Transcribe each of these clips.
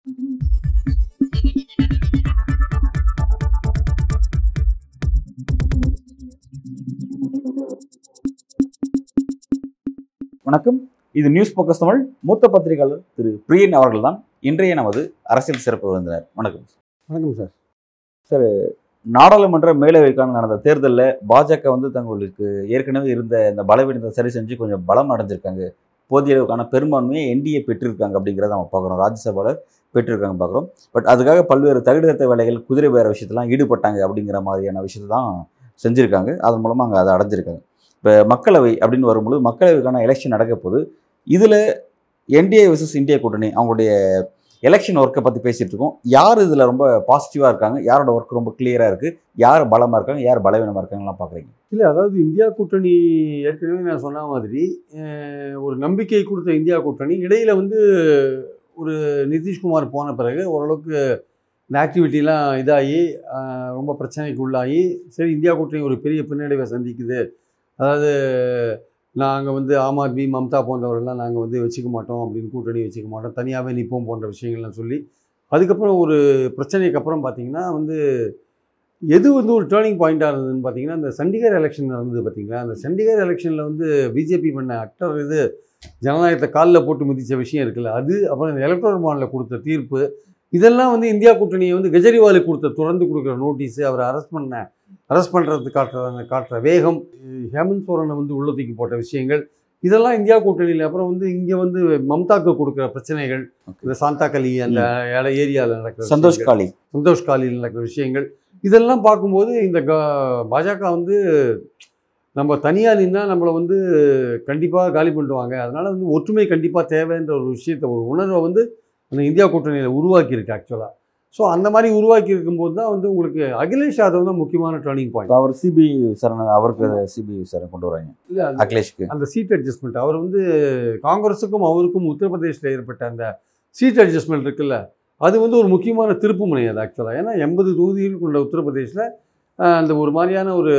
வணக்கம் இது news focus Tamil மூத்த பத்திரிகையாளர் திரு பிரியன் அவர்கள் தான் இன்றைய நமது அரசியல் சிறப்பு விருந்தினர் வணக்கம் வணக்கம் சார் நாடாளுமன்ற மேலவைக்கான நடந்த தேர்தலில் பாஜக வந்து தங்களுக்கு ஏற்கனவே இருந்த இந்த பலவீனத்தை சரி செஞ்சு கொஞ்சம் பலம் அடைஞ்சிருக்காங்க போதிய அளவுக்கான பெரும்பான்மையை என்டிஏ பெற்றிருக்காங்க அப்படிங்கிறத நம்ம பார்க்குறோம் ராஜ்யசபாவில் பெற்றிருக்காங்க பார்க்குறோம் பட் அதுக்காக பல்வேறு தகுதித்த வேலைகள் குதிரை பேர விஷயத்தெல்லாம் ஈடுபட்டாங்க அப்படிங்கிற மாதிரியான விஷயத்தை தான் செஞ்சுருக்காங்க அதன் மூலமாக அங்கே அதை அடைஞ்சிருக்காங்க இப்போ மக்களவை அப்படின்னு வரும்பொழுது மக்களவைக்கான எலெக்ஷன் நடக்க போகுது இதில் என்டிஏ விசஸ் இந்தியா கூட்டணி அவங்களுடைய எலெக்ஷன் ஒர்க்கை பற்றி பேசிகிட்டு இருக்கோம் யார் இதில் ரொம்ப பாசிட்டிவாக இருக்காங்க யாரோட ஒர்க் ரொம்ப கிளியராக இருக்குது யார் பலமாக இருக்காங்க யார் பலவீனமாக இருக்காங்கலாம் பார்க்குறீங்க இல்லை அதாவது இந்தியா கூட்டணி ஏற்கனவே நான் சொன்ன மாதிரி அஹ், ஒரு நம்பிக்கை கொடுத்த இந்தியா கூட்டணி இடையில வந்து ஒரு நிதிஷ்குமார் போன பிறகு ஓரளவுக்கு இந்த ஆக்டிவிட்டிலாம் இதாகி அஹ், ரொம்ப பிரச்சனைக்கு உள்ளாகி சரி இந்தியா கூட்டணி ஒரு பெரிய பின்னடைவை சந்திக்குது அதாவது நாங்கள் வந்து ஆம் ஆத்மி மம்தா போன்றவர்கள்லாம் நாங்கள் வந்து வச்சுக்க மாட்டோம் அப்படின்னு கூட்டணி வச்சுக்க மாட்டோம் தனியாகவே நிற்போம் போன்ற விஷயங்கள்லாம் சொல்லி அதுக்கப்புறம் ஒரு பிரச்சனைக்கு அப்புறம் பார்த்தீங்கன்னா வந்து எது வந்து ஒரு டேர்னிங் பாயிண்ட்டாக இருந்ததுன்னு பார்த்தீங்கன்னா இந்த சண்டிகர் எலெக்ஷன் நடந்தது பார்த்தீங்களா அந்த சண்டிகர் எலெக்ஷனில் வந்து பிஜேபி பண்ண அக்டர் இது ஜனநாயகத்தை காலில் போட்டு மிதித்த விஷயம் இருக்குல்ல அது அப்புறம் இந்த எலக்ட்ரல் பாண்டில் கொடுத்த தீர்ப்பு இதெல்லாம் வந்து இந்தியா கூட்டணியை வந்து கெஜ்ரிவாலுக்கு கொடுத்த துறந்து கொடுக்குற நோட்டீஸு அவரை அரெஸ்ட் பண்ண அரெஸ்ட் பண்ணுறதுக்கு காட்டுற காட்டுற வேகம் ஹேமந்த் சோரனை வந்து உள்ள தூக்கி போட்ட விஷயங்கள் இதெல்லாம் இந்தியா கூட்டணியில் அப்புறம் வந்து இங்கே வந்து மம்தாக்கு கொடுக்குற பிரச்சனைகள் இந்த சாந்தாக்கலி அந்த ஏரியாவில் நடக்கிற சந்தோஷ் விஷயங்கள். காளி சந்தோஷ் காலியில் நடக்கிற விஷயங்கள் இதெல்லாம் பார்க்கும்போது இந்த க- பாஜக வந்து நம்ம தனியாக நின்னா நம்மளை வந்து கண்டிப்பாக காலி பண்ணிடுவாங்க அதனால வந்து ஒற்றுமை கண்டிப்பாக தேவைன்ற ஒரு விஷயத்தை ஒரு உணர்வை வந்து அந்த இந்தியா கூட்டணியில் உருவாக்கியிருக்கு ஆக்சுவலாக ஸோ அந்த மாதிரி உருவாக்கி இருக்கும்போது தான் வந்து உங்களுக்கு அகிலேஷ் யாதவ் தான் முக்கியமான டேர்னிங் பாயிண்ட் இப்போ அவர் சிபிஐ விசாரணை அவருக்கு சிபிஐ விசாரணை கொண்டு வராங்க இல்லை அகிலேஷ்க்கு அந்த சீட் அட்ஜஸ்ட்மெண்ட் அவர் வந்து காங்கிரஸுக்கும் அவருக்கும் உத்தரப்பிரதேசில் ஏற்பட்ட அந்த சீட் அட்ஜஸ்ட்மெண்ட் இருக்குல்ல அது வந்து ஒரு முக்கியமான திருப்பு முனை அது ஆக்சுவலாக ஏன்னா எண்பது தொகுதிகள் கொண்ட உத்தரப்பிரதேசில் அந்த ஒரு மாதிரியான ஒரு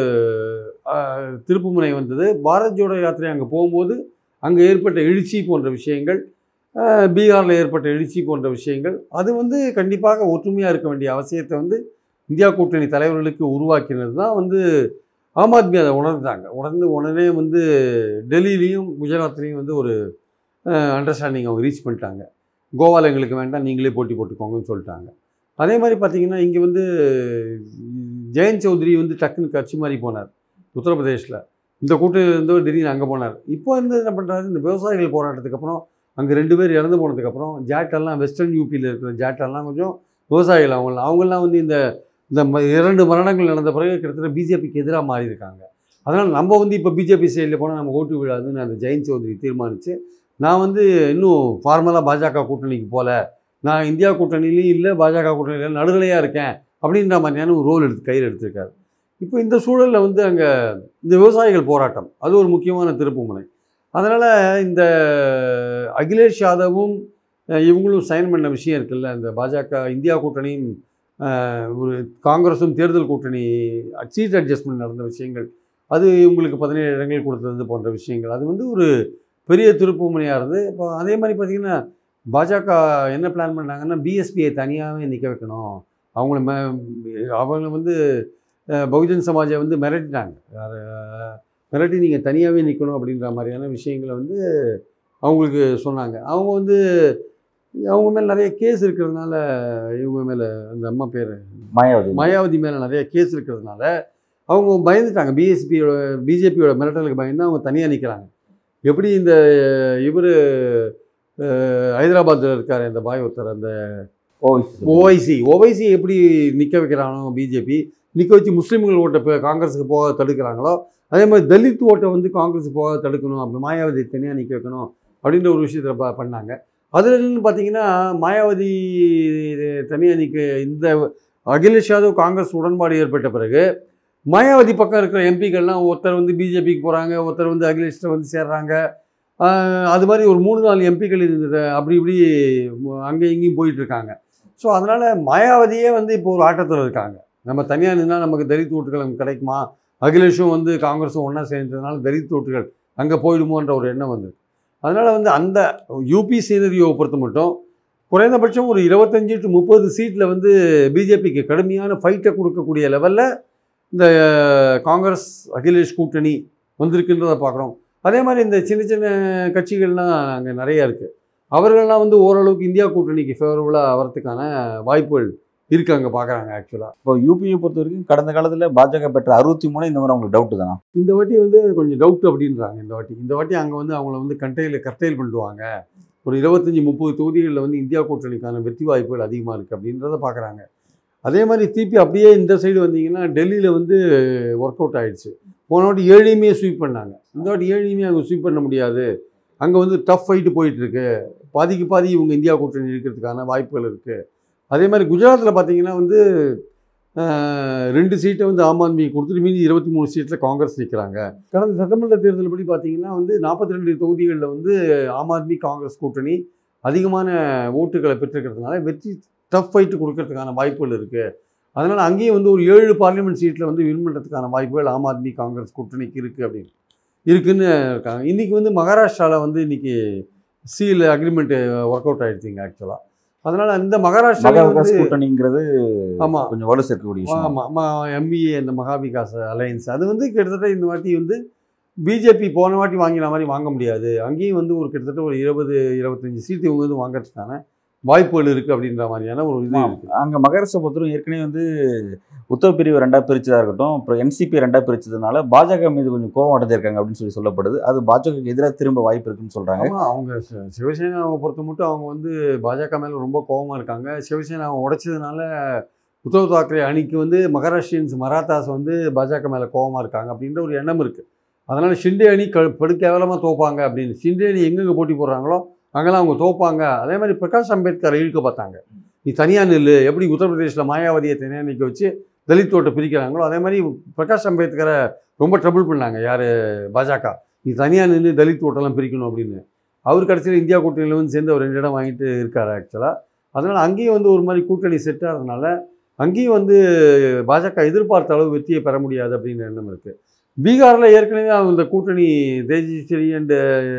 ஆஹ், திருப்பு முனை வந்தது பாரத் ஜோடோ யாத்திரை அங்கே போகும்போது அங்கே ஏற்பட்ட எழுச்சி போன்ற விஷயங்கள் ஆஹ், பீகாரில் ஏற்பட்ட எழுச்சி போன்ற விஷயங்கள் அது வந்து கண்டிப்பாக ஒற்றுமையாக இருக்க வேண்டிய அவசியத்தை வந்து இந்தியா கூட்டணி தலைவர்களுக்கு உருவாக்கினது தான் வந்து ஆம் ஆத்மி அதை உணர்ந்தாங்க உணர்ந்து உடனே வந்து டெல்லியிலையும் குஜராத்லேயும் வந்து ஒரு அண்டர்ஸ்டாண்டிங் அவங்க ரீச் பண்ணிட்டாங்க கோவாவில் எங்களுக்கு வேண்டாம் நீங்களே போட்டி போட்டுக்கோங்கன்னு சொல்லிட்டாங்க அதே மாதிரி பார்த்தீங்கன்னா இங்கே வந்து ஜெயந்த் சௌத்ரி வந்து டக்குன்னு கட்சி மாதிரி போனார் உத்தரப்பிரதேசில் இந்த கூட்டணியில் இருந்தவர் திடீர்னு அங்கே போனார் இப்போ வந்து என்ன பண்ணுறாரு இந்த விவசாயிகள் போராட்டத்துக்கு அப்புறம் அங்கே ரெண்டு பேர் இறந்து போனதுக்கப்புறம் ஜாட்டெல்லாம் வெஸ்டர்ன் யூபியில் இருக்கிற ஜாட்டெல்லாம் கொஞ்சம் விவசாயிகள் அவங்க அவங்கெல்லாம் வந்து இந்த இந்த ம- இரண்டு மரணங்கள் நடந்த பிறகு கிட்டத்தட்ட பிஜேபிக்கு எதிராக மாறி இருக்காங்க அதனால் நம்ம வந்து இப்போ பிஜேபி சைடில் போனால் நம்ம ஓட்டு விழாதுன்னு அந்த ஜெயந்த் சௌத்ரி தீர்மானித்து நான் வந்து இன்னும் ஃபார்மலாக பாஜக கூட்டணிக்கு போகல நான் இந்தியா கூட்டணியிலையும் இல்லை பாஜக கூட்டணியில் நடுநிலையாக இருக்கேன் அப்படின்ற மாதிரியான ஒரு ரோல் எடுத்து கையில் எடுத்திருக்காரு இப்போ இந்த சூழலில் வந்து அங்கே இந்த விவசாயிகள் போராட்டம் அது ஒரு முக்கியமான திருப்புமுனை அதனால் இந்த அகிலேஷ் யாதவும் அஹ், இவங்களும் சைன் பண்ண விஷயம் இருக்குல்ல இந்த பாஜக இந்தியா கூட்டணியும் அஹ், ஒரு காங்கிரஸும் தேர்தல் கூட்டணி சீட் அட்ஜஸ்ட்மெண்ட் நடந்த விஷயங்கள் அது இவங்களுக்கு பதினேழு இடங்கள் கொடுத்தது போன்ற விஷயங்கள் அது வந்து ஒரு பெரிய திருப்புமுனையாக இருந்தது இப்போ அதே மாதிரி பார்த்திங்கன்னா பாஜக என்ன பிளான் பண்ணாங்கன்னா பிஎஸ்பியை தனியாகவே நிற்க வைக்கணும் அவங்கள ம அவங்க வந்து அஹ், பகுஜன் சமாஜை வந்து மிரட்டிட்டாங்க அஹ், மிரட்டி நீங்கள் தனியாகவே நிற்கணும் அப்படின்ற மாதிரியான விஷயங்களை வந்து அவங்களுக்கு சொன்னாங்க அவங்க வந்து அவங்க மேலே நிறைய கேஸ் இருக்கிறதுனால இவங்க மேலே அந்த அம்மா பேர் மாயாவதி மாயாவதி மேலே நிறைய கேஸ் இருக்கிறதுனால அவங்க பயந்துட்டாங்க பிஎஸ்பியோட பிஜேபியோட மிரட்டலுக்கு பயந்து அவங்க தனியாக நிற்கிறாங்க எப்படி இந்த இவர் ஹைதராபாத்தில் இருக்கார் இந்த பாய் ஒருத்தர் அந்த ஓ ஓவைசி ஓவைசி எப்படி நிற்க வைக்கிறானோ பிஜேபி நிற்க வச்சு முஸ்லீம்கள் ஓட்டை இப்போ காங்கிரஸுக்கு போக தடுக்கிறாங்களோ அதே மாதிரி தலித் ஓட்டை வந்து காங்கிரஸுக்கு போக தடுக்கணும் அப்படி மாயாவதி தனியாக நிற்க வைக்கணும் அப்படின்ற ஒரு விஷயத்தில் ப பண்ணாங்க அதில் என்னன்னு பார்த்தீங்கன்னா மாயாவதி தனியாக நிற்க இந்த அகிலேஷ் யாதவ் காங்கிரஸ் உடன்பாடு ஏற்பட்ட பிறகு மாயாவதி பக்கம் இருக்கிற எம்பிக்கள்லாம் ஒருத்தர் வந்து பிஜேபிக்கு போகிறாங்க ஒருத்தர் வந்து அகிலேஷ்ட வந்து சேர்றாங்க ஆஹ் அது மாதிரி ஒரு மூணு நாலு எம்பிக்கள் இது அப்படி இப்படி அங்கே இங்கேயும் போயிட்டு இருக்காங்க ஸோ அதனால் மாயாவதியே வந்து இப்போ ஒரு ஆட்டத்தில் இருக்காங்க நம்ம தனியாக நின்னா நமக்கு தலித் ஓட்டுகள் நமக்கு கிடைக்குமா அகிலேஷும் வந்து காங்கிரஸும் ஒன்றா சேர்ந்ததுனால தலித் ஓட்டுகள் அங்கே போயிடுமோன்ற ஒரு எண்ணம் வந்து அதனால் வந்து அந்த யூபி சீனரியோவை பொறுத்த மட்டும் குறைந்தபட்சம் ஒரு இருபத்தஞ்சி டு முப்பது சீட்டில் வந்து பிஜேபிக்கு கடுமையான ஃபைட்டை கொடுக்கக்கூடிய லெவலில் இந்த காங்கிரஸ் அகிலேஷ் கூட்டணி வந்திருக்குன்றதை பார்க்குறோம் அதே மாதிரி இந்த சின்ன சின்ன கட்சிகள்லாம் அங்கே நிறைய இருக்குது அவர்கள்லாம் வந்து ஓரளவுக்கு இந்தியா கூட்டணிக்கு ஃபேவரபுளாக வரதுக்கான வாய்ப்புகள் இருக்கு அங்கே பார்க்குறாங்க ஆக்சுவலாக இப்போ யூபியை பொறுத்த வரைக்கும் கடந்த காலத்தில் பாஜக பெற்ற அறுபத்தி மூணு இந்த மாதிரி அவங்களுக்கு டவுட் தானா இந்த வாட்டி வந்து கொஞ்சம் டவுட் அப்படின்றாங்க இந்த வாட்டி இந்த வாட்டி அங்கே வந்து அவங்கள வந்து கண்டையில் கர்டைல் பண்ணிடுவாங்க ஒரு இருபத்தஞ்சி முப்பது தொகுதிகளில் வந்து இந்தியா கூட்டணிக்கான வெற்றி வாய்ப்புகள் அதிகமாக இருக்குது அப்படின்றத பார்க்குறாங்க அதே மாதிரி திருப்பி அப்படியே இந்த சைடு வந்தீங்கன்னா டெல்லியில் வந்து ஒர்க் அவுட் ஆயிடுச்சு போன வாட்டி ஏழையுமே ஸ்வீப் பண்ணாங்க இந்த வாட்டி ஏழையுமே அங்கே ஸ்வீப் பண்ண முடியாது அங்கே வந்து டஃப் ஃபைட்டு போயிட்டுருக்கு பாதிக்கு பாதி இவங்க இந்தியா கூட்டணி இருக்கிறதுக்கான வாய்ப்புகள் இருக்குது அதே மாதிரி குஜராத்தில் பார்த்தீங்கன்னா வந்து ஆஹ், ரெண்டு சீட்டை வந்து ஆம் ஆத்மி கொடுத்துட்டு மீதி இருபத்தி மூணு சீட்டில் காங்கிரஸ் நிற்கிறாங்க கடந்த சட்டமன்ற தேர்தல் படி பார்த்தீங்கன்னா வந்து நாற்பத்தி ரெண்டு தொகுதிகளில் வந்து ஆம் ஆத்மி காங்கிரஸ் கூட்டணி அதிகமான ஓட்டுகளை பெற்றிருக்கிறதுனால வெற்றி டஃப் ஃபைட்டு கொடுக்கறதுக்கான வாய்ப்புகள் இருக்குது அதனால் அங்கேயும் வந்து ஒரு ஏழு பார்லிமெண்ட் சீட்டில் வந்து வின் பண்ணுறதுக்கான வாய்ப்புகள் ஆம் ஆத்மி காங்கிரஸ் கூட்டணிக்கு இருக்குது அப்படின்னு இருக்குன்னு இருக்காங்க இன்றைக்கி வந்து மகாராஷ்டிராவில் வந்து இன்றைக்கி சீல் அக்ரிமெண்ட் ஒர்க் அவுட் ஆகிடுச்சிங்க ஆக்சுவலாக அதனால் அந்த மகா மகாராஷ்டிராவில் விகாஸ் வந்து கூட்டணிங்கிறது ஆமாம் கொஞ்சம் வலு சேர்க்கக்கூடிய விஷயம் ஆமாம் எம்பிஏ இந்த மகாவிகாஸ் அலையன்ஸ் அது வந்து கிட்டத்தட்ட இந்த வாட்டி வந்து பிஜேபி போன வாட்டி வாங்கின மாதிரி வாங்க முடியாது அங்கேயும் வந்து ஒரு கிட்டத்தட்ட ஒரு இருபது இருபத்தஞ்சி சீட்டு இவங்க வந்து வாங்குறதுக்கான வாய்ப்புகள் இருக்குது அப்படின்ற மாதிரியான ஒரு இது ஆமா. இருக்குது அங்க மகாராஷ்டிரா பொறுத்தவரைக்கும் ஏற்கனவே வந்து உத்தவ் பிரிவு ரெண்டா பிரிச்சதா இருக்கட்டும் அப்புறம் என்சிபி ரெண்டா பிரிச்சதுனால பாஜக மீது கொஞ்சம் கோவம் அடைஞ்சிருக்காங்க அப்படின்னு சொல்லி சொல்லப்படுது அது பாஜகவுக்கு எதிராக திரும்ப வாய்ப்பு இருக்குன்னு சொல்றாங்க ஆமாம் அவங்க சி- சிவசேனாவை பொறுத்த மட்டும் அவங்க வந்து பாஜக மேலே ரொம்ப கோபமாக இருக்காங்க சிவசேனாவை உடைச்சதுனால உத்தவ் தாக்கரே அணிக்கு வந்து மகாராஷ்டிரியன்ஸ் மராத்தாஸ் வந்து பாஜக மேலே கோபமாக இருக்காங்க அப்படின்ற ஒரு எண்ணம் இருக்குது அதனால் ஷிண்டே அணி க படு கேவலமாக தோப்பாங்க அப்படின்னு ஷிண்டே அணி எங்கெங்கே போட்டி போடுறாங்களோ அங்கெல்லாம் அவங்க தோப்பாங்க அதே மாதிரி பிரகாஷ் அம்பேத்கரை இழுக்க பார்த்தாங்க நீ தனியாக நில்லு எப்படி உத்தரப்பிரதேசில் மாயாவதியை தனியாக நிற்க வச்சு தலித் ஓட்டை பிரிக்கிறாங்களோ அதே மாதிரி பிரகாஷ் அம்பேத்கரை ரொம்ப ட்ரபிள் பண்ணாங்க யார் பாஜக நீ தனியாக நின்று தலித் ஓட்டெல்லாம் பிரிக்கணும் அப்படின்னு அவர் கடைசியில் இந்தியா கூட்டணியில் வந்து சேர்ந்து அவர் ரெண்டு இடம் வாங்கிட்டு இருக்கார் ஆக்சுவலாக அதனால் அங்கேயும் வந்து ஒரு மாதிரி கூட்டணி செட் ஆகிறதுனால அங்கேயும் வந்து பாஜக எதிர்பார்த்த அளவு வெற்றியை பெற முடியாது அப்படின்ற எண்ணம் இருக்குது பீகாரில் ஏற்கனவே அந்த கூட்டணி தேஜஸ்வரி அண்டு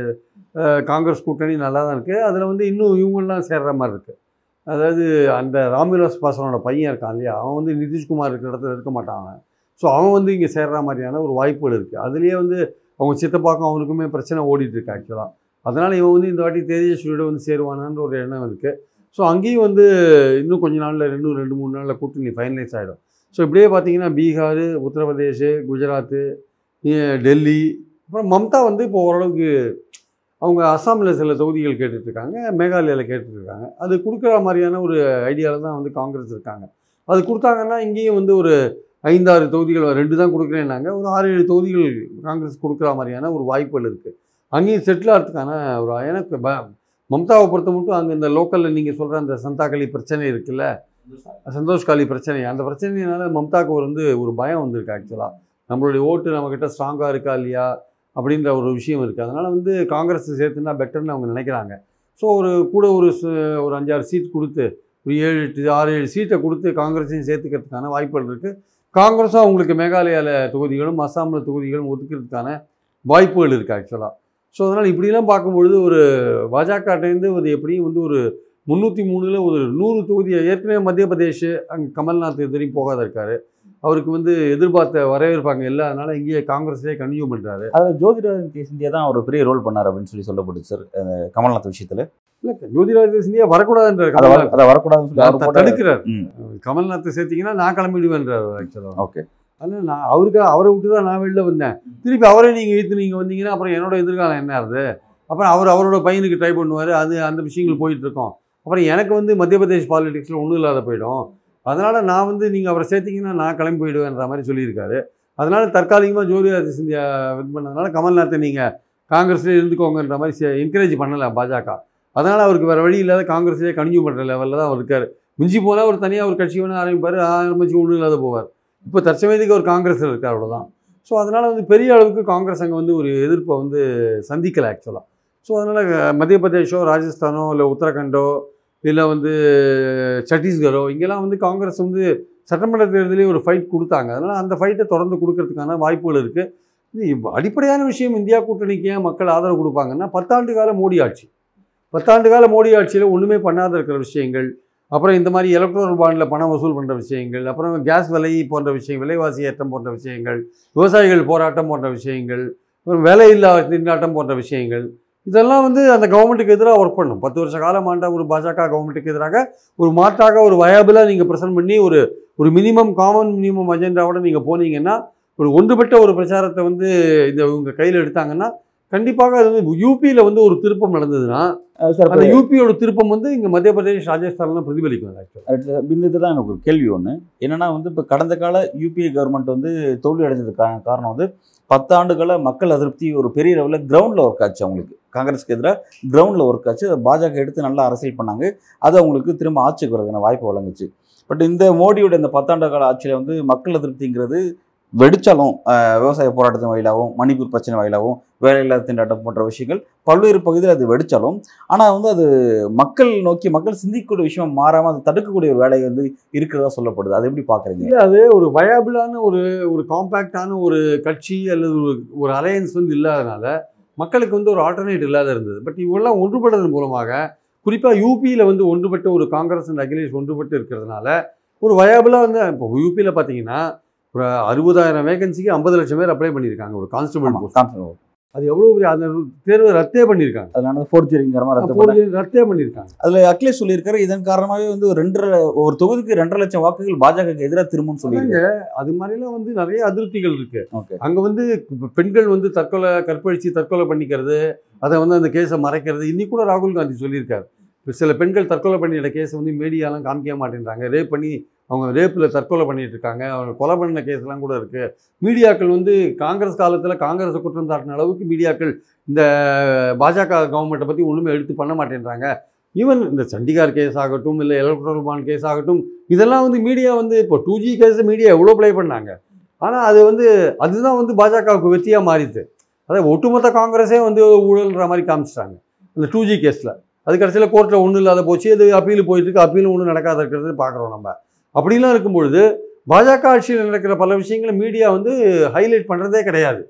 காங்கிரஸ் கூட்டணி நல்லா தான் இருக்குது அதில் வந்து இன்னும் இவங்கெல்லாம் சேர்ற மாதிரி இருக்குது அதாவது அந்த ராம்விலாஸ் பாஸ்வானோட பையன் இருக்கான் இல்லையா அவன் வந்து நிதிஷ்குமார் இருக்கிற இடத்துல இருக்க மாட்டான் அவன் ஸோ அவன் வந்து இங்கே சேர்ற மாதிரியான ஒரு வாய்ப்புகள் இருக்குது அதுலேயே வந்து அவங்க சித்தப்பாக்கும் அவனுக்குமே பிரச்சனை ஓடிட்டு இருக்கு ஆக்சுவலாக அதனால் இவன் வந்து இந்த வாட்டி தேஜஸ்வரியோட வந்து சேருவானான்ற ஒரு எண்ணம் இருக்குது ஸோ அங்கேயும் வந்து இன்னும் கொஞ்ச நாளில் ரெண்டு ரெண்டு மூணு நாளில் கூட்டணி ஃபைனலைஸ் ஆகிடும் ஸோ இப்படியே பார்த்தீங்கன்னா பீகார் உத்தரப்பிரதேஷ் குஜராத்து இ- டெல்லி அப்புறம் மம்தா வந்து இப்போ ஓரளவுக்கு அவங்க அஸ்ஸாமில் சில தொகுதிகள் கேட்டுட்ருக்காங்க மேகாலயாவில் கேட்டுட்ருக்காங்க அது கொடுக்குற மாதிரியான ஒரு ஐடியாவில் தான் வந்து காங்கிரஸ் இருக்காங்க அது கொடுத்தாங்கன்னா இங்கேயும் வந்து ஒரு ஐந்தாறு தொகுதிகள் ரெண்டு தான் கொடுக்குறேன்னாங்க ஒரு ஆறு ஏழு தொகுதிகள் காங்கிரஸ் கொடுக்குற மாதிரியான ஒரு வாய்ப்புகள் இருக்குது அங்கேயும் செட்டில் ஆகிறதுக்கான ஒரு எனக்கு ப- மம்தாவை பொறுத்த மட்டும் அங்கே இந்த லோக்கலில் நீங்கள் சொல்கிற அந்த சந்தாக்களி பிரச்சனை இருக்குல்ல சந்தோஷ்காலி பிரச்சனை அந்த பிரச்சனையினால மம்தாவுக்கு ஒரு வந்து ஒரு பயம் வந்திருக்கு ஆக்சுவலாக நம்மளுடைய ஓட்டு நம்மக்கிட்ட ஸ்ட்ராங்காக இருக்கா இல்லையா அப்படின்ற ஒரு விஷயம் இருக்குது அதனால் வந்து காங்கிரஸ் சேர்த்துனா பெட்டர்னு அவங்க நினைக்கிறாங்க ஸோ ஒரு கூட ஒரு ச- ஒரு அஞ்சாறு சீட் கொடுத்து ஒரு ஏழு எட்டு ஆறு ஏழு சீட்டை கொடுத்து காங்கிரஸையும் சேர்த்துக்கிறதுக்கான வாய்ப்புகள் இருக்குது காங்கிரஸும் அவங்களுக்கு மேகாலயாவில் தொகுதிகளும் அஸ்ஸாமில் தொகுதிகளும் ஒதுக்கிறதுக்கான வாய்ப்புகள் இருக்குது ஆக்சுவலாக ஸோ அதனால் இப்படிலாம் பார்க்கும்பொழுது ஒரு பாஜகட்டேருந்து ஒரு எப்படியும் வந்து ஒரு முந்நூற்றி மூணில் ஒரு நூறு தொகுதியை ஏற்கனவே மத்திய பிரதேஷ் அங்கே கமல்நாத் இது வரையும் போகாத இருக்கார் அவருக்கு வந்து எதிர்பார்த்த வரவேற்பாங்க இல்லை அதனால் இங்கேயே காங்கிரஸ்லேயே கன்டினியூ பண்ணுறாரு அதில் ஜோதிராதித்ய சிந்தியா தான் ஒரு பெரிய ரோல் பண்ணார் அப்படின்னு சொல்லி சொல்லப்படுது சார் அஹ் கமல்நாத் விஷயத்துல இல்லை ஜோதிராதித்ய சிந்தியா வரக்கூடாதுன்றார் அதை வர- கமல்நாத் அதை வரக்கூடாதுன்னு சொல்லி அவர் த- போட்ட- தடுக்கிறார் ம். கமல்நாத்தை சேர்த்தீங்கன்னா நான் கிளம்பிடுவேன்றார் ஆக்சுவலாக ஓகே அதனால் நான் அவருக்கு அவரை விட்டு தான் நான் வெளில வந்தேன் திருப்பி அவரே நீங்கள் இழுத்து நீங்கள் வந்தீங்கன்னா அப்புறம் என்னோட எதிர்காலம் என்ன ஆகுது அப்புறம் அவர் அவரோட பையனுக்கு ட்ரை பண்ணுவார் அது அந்த விஷயங்கள் போயிட்டு இருக்கோம் அப்புறம் எனக்கு வந்து மத்திய பிரதேஷ் பாலிடிக்ஸில் ஒன்றும் இல்லாத போயிடும் அதனால் நான் வந்து நீங்கள் அவரை சேர்த்தீங்கன்னா நான் கிளம்பி போயிடுவேன்ற மாதிரி சொல்லியிருக்காரு அதனால் தற்காலிகமாக ஜோதிராதித்ய சிந்தியா இது பண்ணதுனால கமல்நாத்தை நீங்கள் காங்கிரஸ்லேயே இருந்துக்கோங்கன்ற மாதிரி என்கரேஜ் பண்ணலை பாஜக அதனால் அவருக்கு வேறு வழி இல்லாத காங்கிரஸ்லேயே கன்டினியூ பண்ணுற லெவலில் தான் அவர் இருக்கார் மிஞ்சி போனால் ஒரு தனியாக ஒரு கட்சி வேணும் ஆரம்பிப்பார் ஆரம்பிச்சு ஒன்றும் இல்லாத போவார் இப்போ தற்சமயத்துக்கு ஒரு காங்கிரஸில் இருக்கார் அவ்வளோதான் ஸோ அதனால் வந்து பெரிய அளவுக்கு காங்கிரஸ் அங்கே வந்து ஒரு எதிர்ப்பை வந்து சந்திக்கலை ஆக்சுவலாக ஸோ அதனால் மத்திய பிரதேஷோ ராஜஸ்தானோ இல்லை உத்தரகண்டோ இல்லை வந்து சத்தீஸ்கரோ இங்கெல்லாம் வந்து காங்கிரஸ் வந்து சட்டமன்ற தேர்தலே ஒரு ஃபைட் கொடுத்தாங்க அதனால் அந்த ஃபைட்டை தொடர்ந்து கொடுக்கறதுக்கான வாய்ப்புகள் இருக்குது இது இப்ப அடிப்படையான விஷயம் இந்தியா கூட்டணிக்கு ஏன் மக்கள் ஆதரவு கொடுப்பாங்கன்னா பத்தாண்டு கால மோடி ஆட்சி பத்தாண்டு கால மோடி ஆட்சியில் ஒன்றுமே பண்ணாத இருக்கிற விஷயங்கள் அப்புறம் இந்த மாதிரி எலக்ட்ரோல் பாண்டில் பணம் வசூல் பண்ணுற விஷயங்கள் அப்புறம் கேஸ் விலை போன்ற விஷயங்கள் விலைவாசி ஏற்றம் போன்ற விஷயங்கள் விவசாயிகள் போராட்டம் போன்ற விஷயங்கள் அப்புறம் வேலையில்லா திண்டாட்டம் போன்ற விஷயங்கள் இதெல்லாம் வந்து அந்த கவர்மெண்ட்டுக்கு எதிராக ஒர்க் பண்ணும் பத்து வருஷ காலம் ஆண்ட ஒரு பாஜக கவர்மெண்ட்டுக்கு எதிராக ஒரு மாற்றாக ஒரு வயபிளாக நீங்கள் ப்ரெசென்ட் பண்ணி ஒரு ஒரு மினிமம் காமன் மினிமம் அஜெண்டாவோட நீங்கள் போனீங்கன்னா ஒரு ஒன்றுபட்ட ஒரு பிரச்சாரத்தை வந்து இந்த இவங்க கையில் எடுத்தாங்கன்னா கண்டிப்பாக அது வந்து யூபியில் வந்து ஒரு திருப்பம் நடந்ததுன்னா சார் அந்த யூபியோட திருப்பம் வந்து இங்கே மத்திய பிரதேஷ் ராஜஸ்தான்லாம் பிரதிபலிக்கும் ஆக்சுவலாக இந்த இதுதான் எனக்கு ஒரு கேள்வி ஒன்று என்னன்னா வந்து இப்போ கடந்த கால யூபிஏ கவர்மெண்ட் வந்து தோல்வி அடைஞ்சதுக்கான காரணம் வந்து பத்தாண்டுகள மக்கள் அதிருப்தி ஒரு பெரிய லெவலில் கிரவுண்டில் ஒர்க் ஆச்சு அவங்களுக்கு காங்கிரஸ்க்கு எதிராக கிரவுண்டில் ஒர்க் ஆச்சு அதை பாஜக எடுத்து நல்லா அரசியல் பண்ணாங்க அது அவங்களுக்கு திரும்ப ஆட்சிக்கு வரதுக்கான வாய்ப்பு வழங்குச்சு பட் இந்த மோடியோட இந்த பத்தாண்டு கால ஆட்சியில் வந்து மக்கள் அதிருப்திங்கிறது வெடிச்சாலும் அஹ், விவசாய போராட்டத்தின் வாயிலாகவும் மணிப்பூர் பிரச்சனை வாயிலாகவும் வேலையில்லா திண்டாட்டம் போன்ற விஷயங்கள் பல்வேறு பகுதியில் அது வெடிச்சாலும் ஆனால் வந்து அது மக்கள் நோக்கி மக்கள் சிந்திக்கக்கூடிய விஷயம் மாறாமல் அதை தடுக்கக்கூடிய ஒரு வேலை வந்து இருக்கிறதா சொல்லப்படுது அதை எப்படி பார்க்குறீங்க இல்லை அது ஒரு வயபிளான ஒரு ஒரு காம்பேக்டான ஒரு கட்சி அல்லது ஒரு ஒரு அலையன்ஸ் வந்து இல்லாதனால மக்களுக்கு வந்து ஒரு ஆல்டர்னேட் இல்லாத இருந்தது பட் இவெல்லாம் ஒன்றுபடுறதன் மூலமாக குறிப்பாக யூபியில் வந்து ஒன்றுபட்ட ஒரு காங்கிரஸ் அண்ட் அகிலேஷ் ஒன்றுபட்டு இருக்கிறதுனால ஒரு வயபிளாக வந்து இப்போ யூபியில் பார்த்தீங்கன்னா ஒரு அறுபதாயிரம் வேகன்சிக்கு ஐம்பது லட்சம் பேர் அப்ளை பண்ணியிருக்காங்க ஒரு கான்ஸ்டபிள் போஸ்ட் அது எவ்வளோ பெரிய அந்த தேர்வை ரத்தே பண்ணியிருக்காங்க அதனால ஃபோர்ஜரிங்கிற மாதிரி ரத்து அப்போ ஒரு ரத்தே பண்ணியிருக்காங்க அதில் அகிலேஷ் சொல்லியிருக்காரு இதன் காரணமாகவே வந்து ஒரு ரெண்டரை ஒரு தொகுதிக்கு ரெண்டரை லட்சம் வாக்குகள் பாஜகவுக்கு எதிராக திரும்பும்னு சொல்லியிருக்காரு அது மாதிரிலாம் வந்து நிறைய அதிருப்திகள் இருக்கு ஓகே அங்க வந்து பெண்கள் வந்து தற்கொலை கற்பழிச்சு தற்கொலை பண்ணிக்கிறது அதை வந்து அந்த கேஸை மறைக்கிறது இன்னைக்கு கூட ராகுல் காந்தி சொல்லியிருக்காரு இப்ப சில பெண்கள் தற்கொலை பண்ணிட்ட கேஸை வந்து மீடியாலாம் காமிக்க மாட்டேன்றாங்க ரேப் பண்ணி அவங்க ரேப்பில் தற்கொலை பண்ணிட்டு இருக்காங்க அவங்க கொலை பண்ண கேஸ்லாம் கூட இருக்கு மீடியாக்கள் வந்து காங்கிரஸ் காலத்தில் காங்கிரஸை குற்றம் சாட்டின அளவுக்கு மீடியாக்கள் இந்த பாஜக கவர்மெண்ட்டை பற்றி ஒன்றுமே எடுத்து பண்ண மாட்டேன்றாங்க ஈவன் இந்த சண்டிகார் கேஸ் ஆகட்டும் இல்லை எலக்ட்ரல் பாண்ட் கேஸ் ஆகட்டும் இதெல்லாம் வந்து மீடியா வந்து இப்போ டூ ஜி கேஸ் மீடியா எவ்வளோ ப்ளே பண்ணாங்க ஆனால் அது வந்து அதுதான் வந்து பாஜகவுக்கு வெற்றியாக மாறிது அதாவது ஒட்டுமொத்த காங்கிரஸே வந்து ஊழல்ன்ற மாதிரி காமிச்சிட்டாங்க அந்த டூ ஜி கேஸில் அது கடைசியில் கோர்ட்டில் ஒன்றும் இல்லாத போச்சு அது அப்பீல் போயிட்டு இருக்கு அப்பீலும் ஒன்றும் நடக்காத இருக்கிறது பார்க்குறோம் நம்ம அப்படிலாம் இருக்கும் பொழுது பாஜக ஆட்சியில் நடக்கிற பல விஷயங்களை மீடியா வந்து ஹைலைட் பண்ணுறதே கிடையாது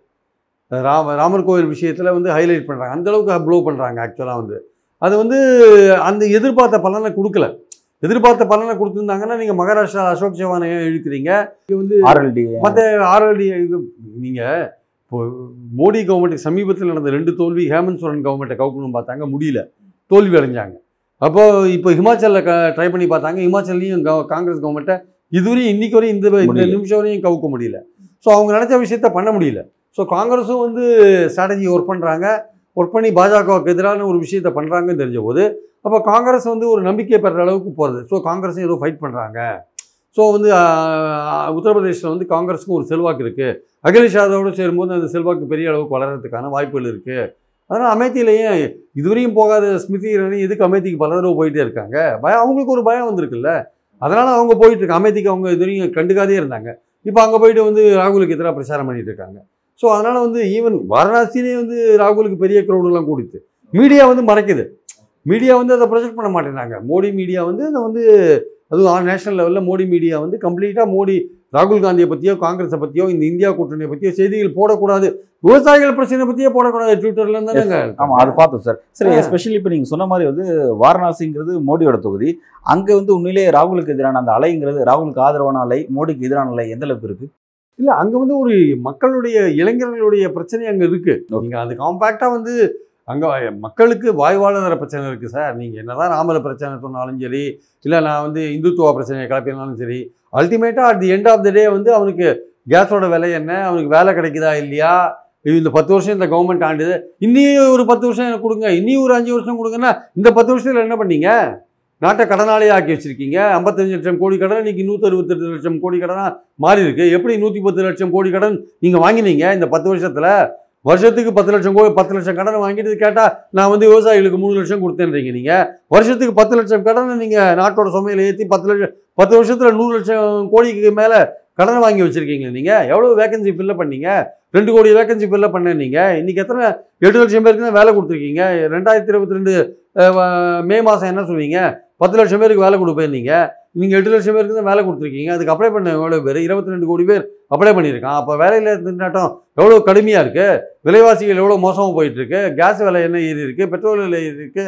ராம ராமர் கோவில் விஷயத்தில் வந்து ஹைலைட் பண்ணுறாங்க அந்தளவுக்கு ப்ளோ பண்ணுறாங்க ஆக்சுவலாக வந்து அது வந்து அந்த எதிர்பார்த்த பலனை கொடுக்கல எதிர்பார்த்த பலனை கொடுத்துருந்தாங்கன்னா நீங்கள் மகாராஷ்டிரா அசோக் சவானை ஏன் இழுக்கிறீங்க ஆர்எல்டி மற்ற ஆர்எல்டி இது நீங்கள் இப்போ மோடி கவர்மெண்ட்டுக்கு சமீபத்தில் நடந்த ரெண்டு தோல்வி ஹேமந்த் சோரன் கவர்மெண்ட்டை கவுக்கணும்னு பார்த்தாங்க முடியல தோல்வி அடைஞ்சாங்க அப்போ இப்போ ஹிமாச்சலில் க ட்ரை பண்ணி பார்த்தாங்க ஹிமாச்சல்லையும் கவ- காங்கிரஸ் கவர்மெண்ட்டை இதுவரையும் இன்னைக்கு வரையும் இந்த இந்த முடியல. நிமிஷம் வரையும் கவுக்க முடியல ஸோ அவங்க நினச்ச விஷயத்த பண்ண முடியல ஸோ காங்கிரஸும் வந்து ஸ்ட்ராட்டஜி ஒர்க் பண்ணுறாங்க ஒர்க் பண்ணி பாஜகவுக்கு எதிரான ஒரு விஷயத்த பண்ணுறாங்கன்னு தெரிஞ்ச போது அப்போ காங்கிரஸ் வந்து ஒரு நம்பிக்கை பெற அளவுக்கு போகிறது ஸோ காங்கிரஸும் ஏதோ ஃபைட் பண்ணுறாங்க ஸோ வந்து ஆஹ், உத்தரப்பிரதேசில் வந்து காங்கிரஸுக்கும் ஒரு செல்வாக்கு இருக்குது அகிலேஷ் யாதவோடு சேரும்போது அந்த செல்வாக்கு பெரிய அளவுக்கு வளர்கிறதுக்கான வாய்ப்புகள் இருக்குது அதனால் அமேத்தியிலேயே இதுவரையும் போகாத ஸ்மிருதி இரானி எதுக்கு அமேத்திக்கு பல தடவை போயிட்டே இருக்காங்க பயம் அவங்களுக்கு ஒரு பயம் வந்திருக்குல்ல அதனால் அவங்க போயிட்டு இருக்காங்க அமேத்திக்கு அவங்க இதுவரையும் கண்டுக்காதே இருந்தாங்க இப்போ அங்கே போயிட்டு வந்து ராகுலுக்கு எதிராக பிரச்சாரம் பண்ணிட்டு இருக்காங்க ஸோ அதனால் வந்து ஈவன் வாரணாசியிலே வந்து ராகுலுக்கு பெரிய க்ரௌடெல்லாம் கூடிச்சு மீடியா வந்து மறைக்குது மீடியா வந்து அதை ப்ரொஜெக்ட் பண்ண மாட்டேங்கிறாங்க மோடி மீடியா வந்து அதை வந்து அதுவும் நேஷனல் லெவலில் மோடி மீடியா வந்து கம்ப்ளீட்டாக மோடி ராகுல் காந்தியை பற்றியோ காங்கிரஸை பற்றியோ இந்த இந்தியா கூட்டணியை பற்றியோ செய்திகள் போடக்கூடாது விவசாயிகள் பிரச்சனை பற்றியே போடக்கூடாது ட்விட்டர்ல இருந்தாங்க ஆமா அது பார்த்தோம் சார் சரி ஆ. எஸ்பெஷலி இப்போ நீங்க சொன்ன மாதிரி வந்து வாரணாசிங்கிறது மோடியோட தொகுதி அங்க வந்து உண்மையிலேயே ராகுலுக்கு எதிரான அந்த அலைங்கிறது ராகுலுக்கு ஆதரவான அலை மோடிக்கு எதிரான அலை எந்த அளவுக்கு இருக்கு இல்ல அங்க வந்து ஒரு மக்களுடைய இளைஞர்களுடைய பிரச்சனை அங்க இருக்கு Okay. நீங்க அது காம்பாக்டா வந்து அங்க மக்களுக்கு வாய்வாளர் பிரச்சனை இருக்கு சார் நீங்க என்னதான் ராமர பிரச்சனை சொன்னாலும் சரி இல்ல நான் வந்து இந்துத்துவ பிரச்சனையை கிளப்பினாலும் சரி அல்டிமேட்டா at the end of the day வந்து அவனுக்கு கேஸோட விலை என்ன அவனுக்கு வேலை கிடைக்குதா இல்லையா இது இந்த பத்து வருஷம் இந்த கவர்மெண்ட் ஆண்டுது இன்னியும் ஒரு பத்து வருஷம் எனக்கு கொடுங்க இன்னியும் ஒரு அஞ்சு வருஷம் கொடுங்கன்னா இந்த பத்து வருஷத்துல என்ன பண்ணீங்க நாட்டை கடனாளியே ஆக்கி வச்சிருக்கீங்க ஐம்பத்தஞ்சு லட்சம் கோடி கடன் இன்னைக்கு நூற்றி அறுபத்தெட்டு லட்சம் கோடி கடனா மாறி இருக்கு எப்படி நூற்றி பத்து லட்சம் கோடி கடன் நீங்க வாங்கினீங்க இந்த பத்து வருஷத்துல வருஷத்துக்கு பத்து லட்சம் கோடி பத்து லட்சம் கடன் வாங்கிட்டு கேட்டா நான் வந்து விவசாயிகளுக்கு மூணு லட்சம் கொடுத்தேன்றீங்க நீங்க வருஷத்துக்கு பத்து லட்சம் கடனை நீங்க நாட்டோட சுமையில ஏற்றி பத்து லட்சம் பத்து வருஷத்துல நூறு லட்சம் கோடிக்கு மேல கடனை வாங்கி வச்சிருக்கீங்களே நீங்க எவ்வளவு வேகன்சி ஃபில்அப் பண்ணீங்க ரெண்டு கோடி வேகன்சி ஃபில்அப் பண்ண நீங்க இன்னைக்கு எத்தனை எட்டு லட்சம் பேருக்கு தான் வேலை கொடுத்துருக்கீங்க ரெண்டாயிரத்தி இருபத்தி ரெண்டு மே மாசம் என்ன சொல்லுவீங்க பத்து லட்சம் பேருக்கு வேலை கொடுப்பேன் நீங்க நீங்க எட்டு லட்சம் பேருக்கு தான் வேலை கொடுத்துருக்கீங்க அதுக்கு அப்ளை பண்ண எவ்வளோ பேர் இருபத்தி ரெண்டு கோடி பேர் அப்ளை பண்ணியிருக்கான் அப்போ வேலையில திண்டாட்டம் எவ்வளோ கடுமையாக இருக்குது விலைவாசிகள் எவ்வளோ மோசமாக போயிட்டு இருக்கு கேஸ் விலை என்ன ஏறி இருக்கு பெட்ரோல் விலை ஏறி இருக்கு